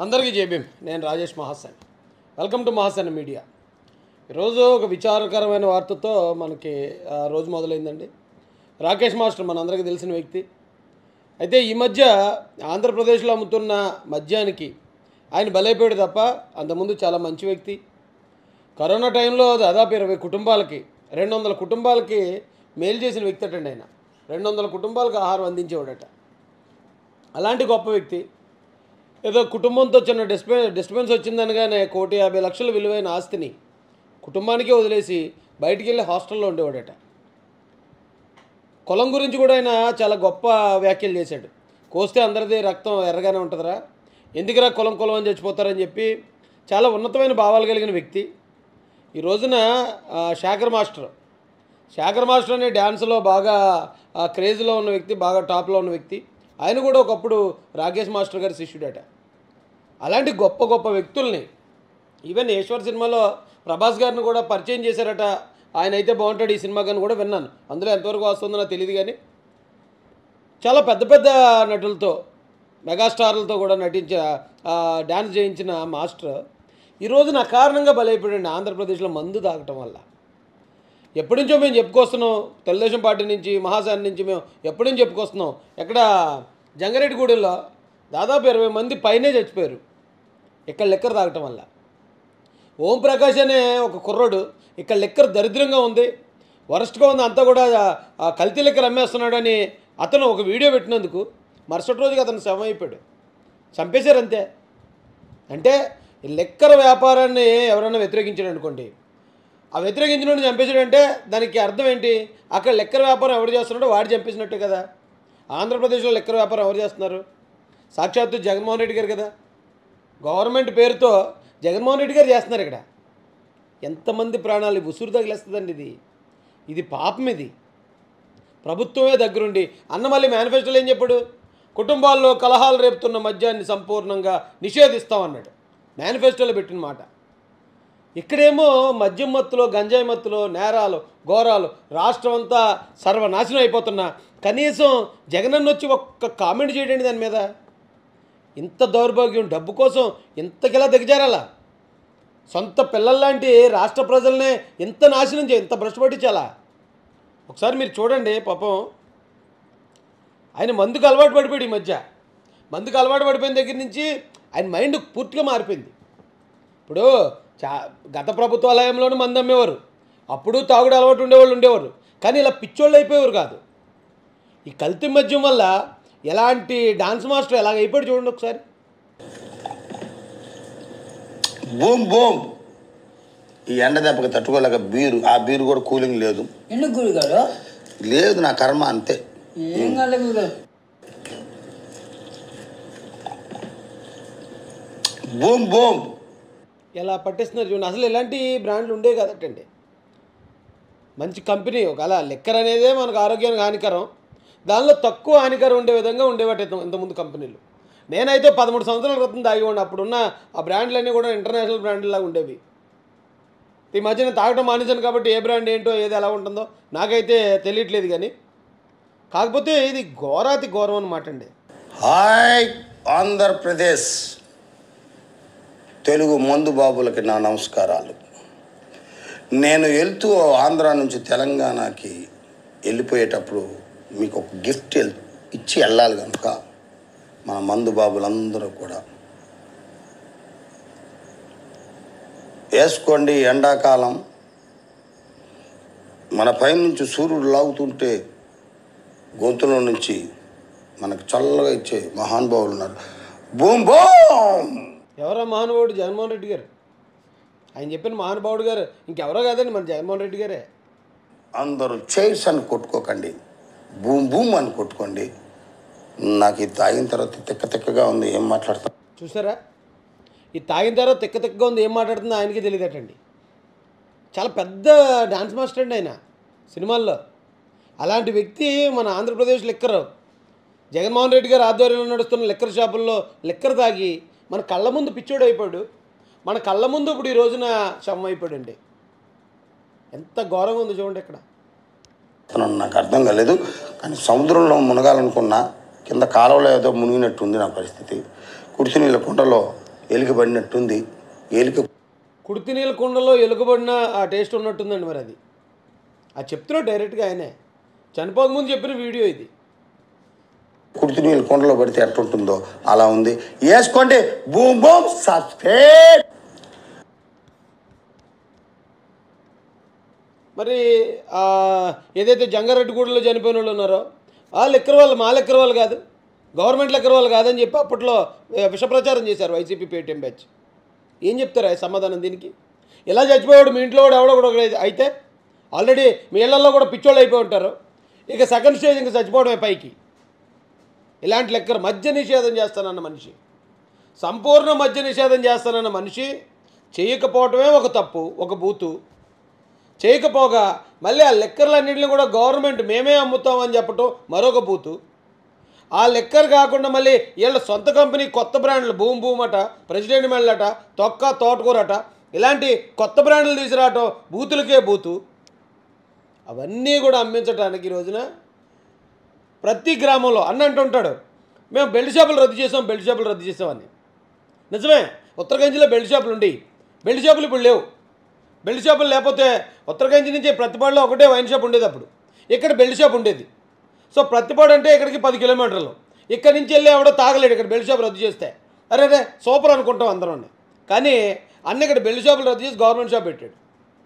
అందరికీ జేబీం నేను Rajesh Mahasan welcome to Mahasan media ఈరోజు ఒక విచారకరమైన వార్తతో మనకి ఆ, రోజు మొదలైందండి రాకేష్ మాస్టర్ మనందరికీ తెలిసిన వ్యక్తి అయితే ఈ మధ్య ఆంధ్రప్రదేశ్లో అమ్ముతున్న మద్యానికి ఆయన బలైపోయాడు తప్ప అంతకుముందు చాలా మంచి వ్యక్తి కరోనా టైంలో దాదాపు ఇరవై కుటుంబాలకి రెండు వందల కుటుంబాలకి మేలు చేసిన వ్యక్తి అటండి ఆయన రెండు వందల కుటుంబాలకు ఆహారం అందించేవాడట అలాంటి గొప్ప వ్యక్తి ఏదో కుటుంబంతో చిన్న డిస్టర్బె డిస్టర్బెన్స్ వచ్చిందనగానే కోటి యాభై లక్షల విలువైన ఆస్తిని కుటుంబానికే వదిలేసి బయటికి వెళ్ళి హాస్టల్లో ఉండేవాడట కులం గురించి కూడా ఆయన చాలా గొప్ప వ్యాఖ్యలు చేశాడు కోస్తే అందరిది రక్తం ఎర్రగానే ఉంటుందిరా ఎందుకురా కులం కులం అని చచ్చిపోతారని చెప్పి చాలా ఉన్నతమైన భావాలు కలిగిన వ్యక్తి ఈ రోజున ఆ, శేఖర్ మాస్టర్ శేఖర్ మాస్టర్ అనే డ్యాన్స్లో బాగా ఆ, క్రేజ్లో ఉన్న వ్యక్తి బాగా టాప్లో ఉన్న వ్యక్తి ఆయన కూడా ఒకప్పుడు రాకేష్ మాస్టర్ గారి శిష్యుడట అలాంటి గొప్ప గొప్ప వ్యక్తుల్ని ఈవెన్ ఈశ్వర్ సినిమాలో ప్రభాస్ గారిని కూడా పరిచయం చేశారట ఆయన అయితే బాగుంటాడు ఈ సినిమా కానీ కూడా విన్నాను అందులో ఎంతవరకు వస్తుందో నాకు తెలియదు కానీ చాలా పెద్ద పెద్ద నటులతో మెగాస్టార్లతో కూడా నటించిన ఆ, డ్యాన్స్ చేయించిన మాస్టర్ ఈ రోజున అకారణంగా బలైపోయాడు ఆంధ్రప్రదేశ్లో మందు తాగటం వల్ల ఎప్పటి నుంచో మేము చెప్పుకొస్తున్నాం తెలుగుదేశం పార్టీ నుంచి మహాశాన్ నుంచి మేము ఎప్పటి నుంచి చెప్పుకొస్తున్నాం ఎక్కడ జంగారెడ్డిగూడెంలో దాదాపు ఇరవై మంది పైనే చచ్చిపోయారు ఇక్కడ లెక్కర్ తాగటం వల్ల ఓం ప్రకాష్ అనే ఒక కుర్రోడు ఇక్కడ లెక్కర్ దరిద్రంగా ఉంది వరస్ట్గా ఉంది అంతా కూడా ఆ కల్తీ లెక్కర్ అమ్మేస్తున్నాడని అతను ఒక వీడియో పెట్టినందుకు మరుసటి రోజుకి అతను శవం అయిపోయాడు చంపేశారు అంతే అంటే ఈ లెక్కర్ వ్యాపారాన్ని ఎవరైనా వ్యతిరేకించాడు అనుకోండి ఆ వ్యతిరేకించిన చంపేసాడంటే దానికి అర్థం ఏంటి అక్కడ లెక్కర్ వ్యాపారం ఎవరు చేస్తున్నాడో వాడు చంపేసినట్టే కదా ఆంధ్రప్రదేశ్లో లెక్కర్ వ్యాపారం ఎవరు చేస్తున్నారు సాక్షాత్తు జగన్మోహన్ రెడ్డి గారు కదా గవర్నమెంట్ పేరుతో జగన్మోహన్ రెడ్డి గారు చేస్తున్నారు ఇక్కడ ఎంతమంది ప్రాణాలు ఉసురు తగిలేస్తుందండి ఇది ఇది పాపం ఇది ప్రభుత్వమే దగ్గరుండి అన్న మళ్ళీ మేనిఫెస్టోలో ఏం చెప్పాడు కుటుంబాల్లో కలహాలు రేపుతున్న మద్యాన్ని సంపూర్ణంగా నిషేధిస్తామన్నాడు మేనిఫెస్టోలో పెట్టిన మాట ఇక్కడేమో మద్యం మత్తులో గంజాయి మత్తులో నేరాలు ఘోరాలు రాష్ట్రం అంతా సర్వనాశనం అయిపోతున్నా కనీసం జగనన్న వచ్చి ఒక్క కామెంట్ చేయడండి దాని మీద ఇంత దౌర్భాగ్యం డబ్బు కోసం ఇంతకిలా దిగజారాలా సొంత పిల్లల్లాంటి రాష్ట్ర ప్రజల్నే ఇంత నాశనం చేయ ఇంత భ్రష్టపట్టించాలా ఒకసారి మీరు చూడండి పాపం ఆయన మందుకు అలవాటు పడిపోయాడు ఈ మధ్య మందుకు అలవాటు పడిపోయిన దగ్గర నుంచి ఆయన మైండ్ పూర్తిగా మారిపోయింది ఇప్పుడు చా గత ప్రభుత్వాలయంలోనూ మంది అమ్మేవారు అప్పుడు తాగుడు అలవాటు ఉండేవాళ్ళు ఉండేవారు కానీ ఇలా పిచ్చోళ్ళు అయిపోయేవారు కాదు ఈ కల్తీ మద్యం వల్ల ఎలాంటి డాన్స్ మాస్టర్ ఎలాగ అయిపోయాడు చూడండి ఒకసారి బూమ్ బూమ్ ఈ ఎండ దెబ్బకి తట్టుకోలేక బీరు ఆ బీరు కూడా కూలింగ్ లేదు ఎందుకు గుడి గారు లేదు నా కర్మ అంతే ఏం కాలే గుడి గారు బూమ్ బూమ్ ఎలా పట్టేస్తున్నారు చూడండి అసలు ఇలాంటి బ్రాండ్లు ఉండేవి కదటండి మంచి కంపెనీ ఒకవేళ లెక్కర్ అనేదే మనకు ఆరోగ్యానికి హానికరం దానిలో తక్కువ హానికరం ఉండే విధంగా ఉండేవాటి ఇంత- ఇంతకుముందు కంపెనీలు నేనైతే పదమూడు సంవత్సరాల క్రితం దాగివ్వండి అప్పుడున్న ఆ బ్రాండ్లన్నీ కూడా ఇంటర్నేషనల్ బ్రాండ్లు లాగా ఉండేవి ఈ మధ్యన తాగడం మానేశాను కాబట్టి ఏ బ్రాండ్ ఏంటో ఏది ఎలా ఉంటుందో నాకైతే తెలియట్లేదు కానీ కాకపోతే ఇది ఘోరాతి ఘోరం అనమాట అండి హాయ్ ఆంధ్రప్రదేశ్ తెలుగు మందు బాబులకి నా నమస్కారాలు నేను వెళ్తూ ఆంధ్ర నుంచి తెలంగాణకి వెళ్ళిపోయేటప్పుడు మీకు ఒక గిఫ్ట్ ఎల్- ఇచ్చి వెళ్ళాలి కనుక మన మందు బాబులందరూ కూడా వేసుకోండి ఎండాకాలం మన పైనుంచి సూర్యుడు లాగుతుంటే గొంతులో నుంచి మనకు చల్లగా ఇచ్చే మహానుభావులు ఉన్నారు బూమ్ బూమ్ ఎవరో మహానుభావుడు జగన్మోహన్ రెడ్డి గారు ఆయన చెప్పిన మహానుభావుడు గారు ఇంకెవరో కాదండి మన జగన్మోహన్ రెడ్డి గారే అందరూ చైర్స్ అని కొట్టుకోకండి బూమ్ బూమ్ అని కొట్టుకోండి నాకు ఇది తాగిన తర్వాత తిక్క తిక్కగా ఉంది ఏం మాట్లాడతా చూసారా ఈ తాగిన తర్వాత తిక్క తిక్కగా ఉంది ఏం మాట్లాడుతుందో ఆయనకి తెలియదటండి చాలా పెద్ద డాన్స్ మాస్టర్ అండి ఆయన సినిమాల్లో అలాంటి వ్యక్తి మన ఆంధ్రప్రదేశ్ లిక్కర్ జగన్మోహన్ రెడ్డి గారు ఆధ్వర్యంలో నడుస్తున్న లిక్కర్ షాపుల్లో లిక్కర్ తాగి మన కళ్ళ ముందు పిచ్చోడు అయిపోయాడు మన కళ్ళ ముందు ఇప్పుడు ఈ రోజున శవం అయిపోయాడండి ఎంత ఘోరంగా ఉంది చూడండి ఇక్కడ చెప్తున్నాను నాకు అర్థం కాలేదు కానీ సముద్రంలో మునగాలనుకున్నా కింద కాలువలో ఏదో మునిగినట్టు ఉంది నా పరిస్థితి కుడిచి నీళ్ళ కుండలో ఎలుకబడినట్టుంది ఎలుక కుడితి నీళ్ళ కుండలో ఎలుగుబడిన ఆ టేస్ట్ ఉన్నట్టుందండి మరి అది అది చెప్తున్నాడు డైరెక్ట్గా ఆయనే చనిపోక ముందు చెప్పిన వీడియో ఇది కుడితి నీళ్ళు కొండలో పడితే ఎట్టుంటుందో అలా ఉంది వేసుకోండి బూమ్ బూమ్ సబ్స్క్రైబ్ మరి ఆ, ఏదైతే జంగారెడ్డిగూడలో చనిపోయిన వాళ్ళు ఉన్నారో ఆ లెక్కర వాళ్ళు మా లెక్కర వాళ్ళు కాదు గవర్నమెంట్ లెక్కర వాళ్ళు కాదని చెప్పి అప్పట్లో ఏ, విషప్రచారం చేశారు వైసీపీ పేటీఎం బ్యాచ్ ఏం చెప్తారా ఈ సమాధానం దీనికి ఇలా చచ్చిపోయాడు మీ ఇంట్లో కూడా ఎవడో కూడా ఒకడు అయితే ఆల్రెడీ మీ ఇళ్లలో కూడా పిచ్చోళ్ళు అయిపోయి ఉంటారు ఇక సెకండ్ స్టేజ్ ఇంకా చచ్చిపోవడమే పైకి ఇలాంటి లెక్కర మద్య నిషేధం చేస్తానన్న మనిషి సంపూర్ణ మద్య నిషేధం చేస్తానన్న మనిషి చేయకపోవటమే ఒక తప్పు ఒక బూతు చేయకపోగా మళ్ళీ ఆ లెక్కర్లన్నింటినీ కూడా గవర్నమెంట్ మేమే అమ్ముతామని చెప్పటం మరొక బూతు ఆ లెక్కర్ కాకుండా మళ్ళీ వీళ్ళ సొంత కంపెనీ కొత్త బ్రాండ్లు భూమి భూమ్ అట ప్రెసిడెంట్ మెళ్ళట తొక్క తోటకూరట ఇలాంటి కొత్త బ్రాండ్లు తీసుకురావటం బూతులకే బూతు అవన్నీ కూడా అమ్మించడానికి ఈ రోజున ప్రతి గ్రామంలో అన్న అంటుంటాడు మేము బెల్ట్ షాపులు రద్దు చేసాం బెల్ట్ షాపులు రద్దు చేసామని నిజమే ఉత్తరగంజిలో బెల్ట్ షాపులు ఉండి బెల్ట్ షాపులు ఇప్పుడు లేవు బెల్ట్ షాపులు లేకపోతే ఉత్తరగంజి నుంచి ప్రతిపాడులో ఒకటే వైన్ షాప్ ఉండేది అప్పుడు ఇక్కడ బెల్ట్ షాప్ ఉండేది సో ప్రతిపాడు అంటే ఇక్కడికి పది కిలోమీటర్లు ఇక్కడి నుంచి వెళ్ళి ఎవడో తాగలేడు ఇక్కడ బెల్ట్ షాప్ రద్దు చేస్తే అరే అరే సూపర్ అనుకుంటాం అందరం కానీ అన్న ఇక్కడ బెల్ట్ షాపులు రద్దు చేసి గవర్నమెంట్ షాప్ పెట్టాడు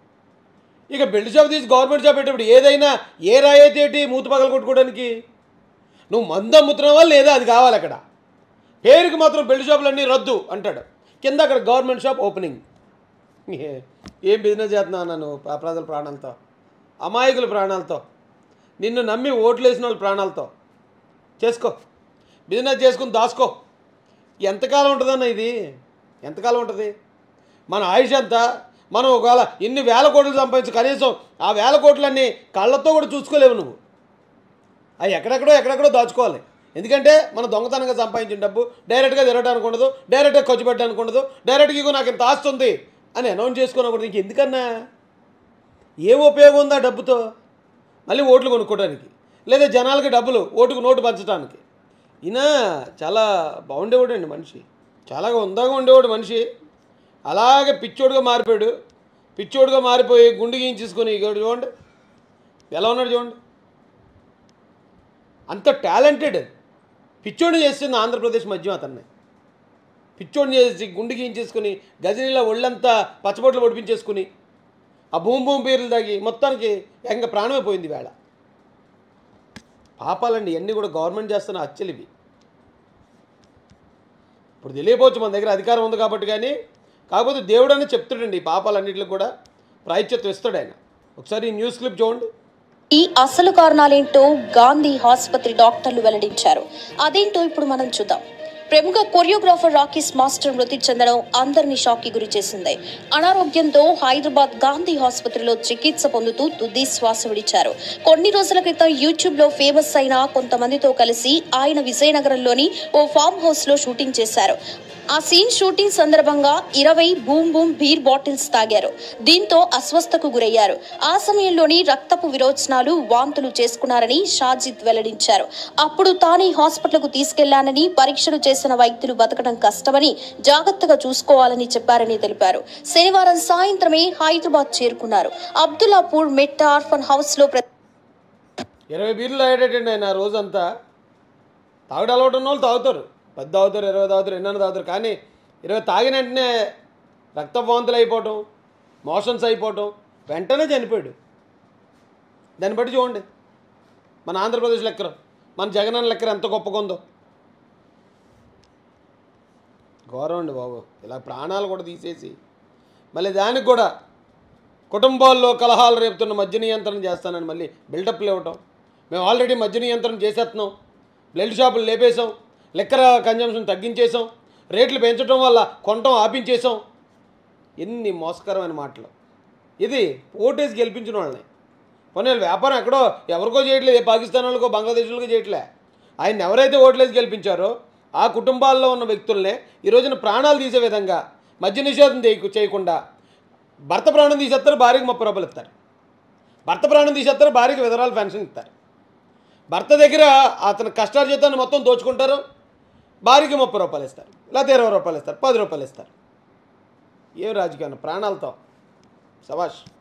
ఇక బెల్ట్ షాప్ తీసి గవర్నమెంట్ షాప్ పెట్టేప్పుడు ఏదైనా ఏ రాయి అయితే ఏంటి మూత పగల కొట్టుకోవడానికి నువ్వు మందు అమ్ముతున్నావా లేదా అది కావాలి అక్కడ పేరుకి మాత్రం బెల్ట్ షాపులన్నీ రద్దు అంటాడు కింద అక్కడ గవర్నమెంట్ షాప్ ఓపెనింగ్ ఏ- ఏం బిజినెస్ చేస్తున్నావు నన్ను ప్రజల ప్రాణాలతో అమాయకుల ప్రాణాలతో నిన్ను నమ్మి ఓట్లు వేసిన వాళ్ళ ప్రాణాలతో చేసుకో బిజినెస్ చేసుకుని దాసుకో ఎంతకాలం ఉంటుందన్న ఇది ఎంతకాలం ఉంటుంది మన ఆయుష్ అంతా మనం ఒకవేళ ఇన్ని వేల కోట్లు సంపాదించు కనీసం ఆ వేల కోట్లన్నీ కళ్ళతో కూడా చూసుకోలేవు నువ్వు అవి ఎక్కడెక్కడో ఎక్కడెక్కడో దాచుకోవాలి ఎందుకంటే మన దొంగతనంగా సంపాదించిన డబ్బు డైరెక్ట్గా తిరగడానికి ఉండదు డైరెక్ట్గా ఖర్చు పెట్టడానికి ఉండదు డైరెక్ట్గా ఇగో నాకు ఇంత ఆస్తి ఉంది అని అనౌన్స్ చేసుకోనకూడదు ఇంక ఎందుకన్నా ఏం ఉపయోగం ఉంది ఆ డబ్బుతో మళ్ళీ ఓట్లు కొనుక్కోవడానికి లేదా జనాలకి డబ్బులు ఓటుకు నోటు పంచడానికి ఈయన చాలా బాగుండేవాడు అండి మనిషి చాలా ఉందాగా ఉండేవాడు మనిషి అలాగే పిచ్చోడుగా మారిపోయాడు పిచ్చోడుగా మారిపోయి గుండు గీయించేసుకొని ఇక చూడండి ఎలా ఉన్నాడు చూడండి అంత టాలెంటెడ్ పిచ్చోడిని చేస్తుంది ఆంధ్రప్రదేశ్ మధ్యం అతన్ని పిచ్చోడిని చేసి గుండు గీయించేసుకుని గజనీలో ఒళ్ళంతా పచ్చబొట్లు పొడిపించేసుకుని ఆ భూమి భూమి పేర్లు తాగి మొత్తానికి ఇంకా ప్రాణమే పోయింది వేళ పాపాలండి ఇవన్నీ కూడా గవర్నమెంట్ చేస్తున్న హత్యలు ఇవి ఇప్పుడు తెలియపోవచ్చు మన దగ్గర అధికారం ఉంది కాబట్టి కానీ కాకపోతే దేవుడు అని చెప్తాడండి ఈ పాపాలన్నింటికి కూడా ప్రాయశ్చిత్తం ఇస్తాడు ఆయన ఒకసారి ఈ న్యూస్ క్లిప్ చూడండి ఈ అసలు కారణాలేంటో గాంధీ ఆసుపత్రి డాక్టర్లు వెల్లడించారు అదేంటో ఇప్పుడు మనం చూద్దాం ప్రముఖ కొరియోగ్రాఫర్ రాకీస్ మాస్టర్ మృతి చెందడం అందరినీ షాక్ కి గురి చేసింది అనారోగ్యంతో హైదరాబాద్ గాంధీ ఆసుపత్రిలో చికిత్స పొందుతూ తుది శ్వాస విడిచారు కొన్ని రోజుల క్రితం యూట్యూబ్ లో ఫేమస్ అయిన కొంతమందితో కలిసి ఆయన విజయనగరంలోని ఓ ఫామ్ హౌస్ లో షూటింగ్ చేశారు ఆ సీన్ షూటింగ్ సందర్భంగా ఇరవై బూమ్ బూమ్ బీర్ బాటిల్స్ తాగారు దీంతో అస్వస్థకు గురయ్యారు ఆ సమయంలోని రక్తపు విరోచనాలు వాంతులు చేసుకున్నారని షాజిద్ వెల్లడించారు అప్పుడు తానే హాస్పిటల్కు తీసుకెళ్లానని పరీక్షలు చేసిన వైద్యులు బతకడం కష్టమని జాగ్రత్తగా చూసుకోవాలని చెప్పారని తెలిపారు శనివారం సాయంత్రమే హైదరాబాద్ చేరుకున్నారు అబ్దుల్లాపూర్ మెట్ట ఆర్ఫన్ హౌస్ లో ఇరవై బీర్లు తాగేటండి ఆయన ఆ రోజంతా తాగడం అలవాటు ఉన్న వాళ్ళు తాగుతారు పెద్ద తాగుతారు ఇరవై తాగుతారు ఎన్నెన్న తాగుతారు కానీ ఇరవై తాగిన వెంటనే రక్తవాంతులు అయిపోవటం మోషన్స్ అయిపోవటం వెంటనే చనిపోయాడు దాన్ని బట్టి చూడండి మన ఆంధ్రప్రదేశ్ లెక్కర మన జగనన్న లెక్కర ఎంత గొప్పగా ఉందో ఘోరం అండి బాబు ఇలా ప్రాణాలు కూడా తీసేసి మళ్ళీ దానికి కూడా కుటుంబాల్లో కలహాలు రేపుతున్న మద్య నియంత్రణ చేస్తానని మళ్ళీ బిల్డప్లు ఇవ్వటం మేము ఆల్రెడీ మద్య నియంత్రణ చేసేస్తున్నాం బ్లడ్ షాపులు లేపేసాం లెక్కర కన్జంప్షన్ తగ్గించేసాం రేట్లు పెంచడం వల్ల కొనటం ఆపించేసాం ఎన్ని మోసకరమైన మాటలు ఇది ఓటేసి గెలిపించిన వాళ్ళని పోనీ వీళ్ళ వ్యాపారం ఎక్కడో ఎవరికో చేయట్లేదు ఏ పాకిస్తాన్ వాళ్ళకో బంగ్లాదేశ్ వాళ్ళకో చేయట్లే ఆయన ఎవరైతే ఓట్లేసి గెలిపించారో ఆ కుటుంబాల్లో ఉన్న వ్యక్తుల్నే ఈ రోజున ప్రాణాలు తీసే విధంగా మద్య నిషేధం చేయకు- చేయకుండా భర్త ప్రాణం తీసేస్తారు భార్యకి ముప్పై రూపాయలు ఇస్తారు భర్త ప్రాణం తీసేస్తారు భార్యకి విధరాలు పెన్షన్ ఇస్తారు భర్త దగ్గర అతని కష్టార్జితాన్ని మొత్తం దోచుకుంటారు భార్యకి ముప్పై రూపాయలు ఇస్తారు లేకపోతే ఇరవై రూపాయలు ఇస్తారు పది రూపాయలు ఇస్తారు ఏం రాజకీయం ప్రాణాలతో సభాష్